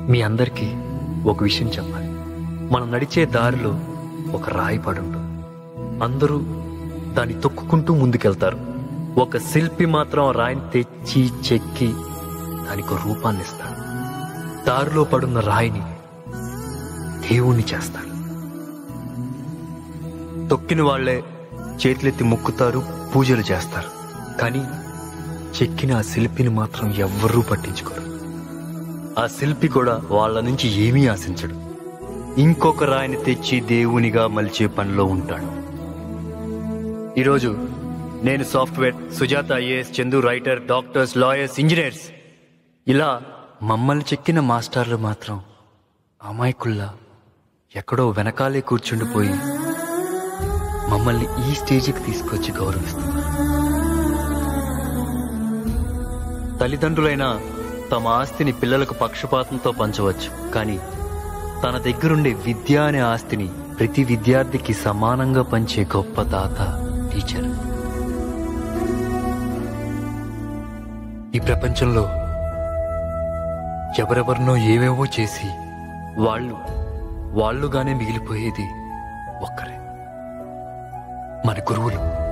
మీ అందరికీ ఒక విషయం చెప్పాలి మనం నడిచే దారిలో ఒక రాయి పడి ఉంటుంది అందరూ దాన్ని తొక్కుకుంటూ ముందుకెళ్తారు ఒక శిల్పి మాత్రం ఆ రాయిని తెచ్చి చెక్కి దానికి ఒక రూపాన్ని ఇస్తాడు దారిలో పడున్న రాయిని దేవుణ్ణి చేస్తాడు తొక్కిన వాళ్లే చేతులెత్తి మొక్కుతారు పూజలు చేస్తారు కానీ చెక్కిన ఆ శిల్పిని మాత్రం ఎవ్వరూ పట్టించుకోరు ఆ శిల్పి కూడా వాళ్ళ నుంచి ఏమీ ఆశించడు ఇంకొక రాయిని తెచ్చి దేవునిగా మలిచే పనిలో ఉంటాడు ఈరోజు నేను software Sujatha IAS Chandu writer doctors lawyers engineers ఇలా మమ్మల్ని చెక్కిన మాస్టర్లు మాత్రం అమాయకుల్లా ఎక్కడో వెనకాలే కూర్చుండిపోయి మమ్మల్ని ఈ స్టేజికి తీసుకొచ్చి గౌరవిస్తున్నారు తల్లిదండ్రులైనా తమ ఆస్తిని పిల్లలకు పక్షపాతంతో పంచవచ్చు కానీ తన దగ్గరుండే విద్య అనే ఆస్తిని ప్రతి విద్యార్థికి సమానంగా పంచే గొప్ప దాత టీచర్ ఈ ప్రపంచంలో ఎవరెవరినో ఏవేవో చేసి వాళ్ళు వాళ్ళుగానే మిగిలిపోయేది ఒక్కరే మన గురువులు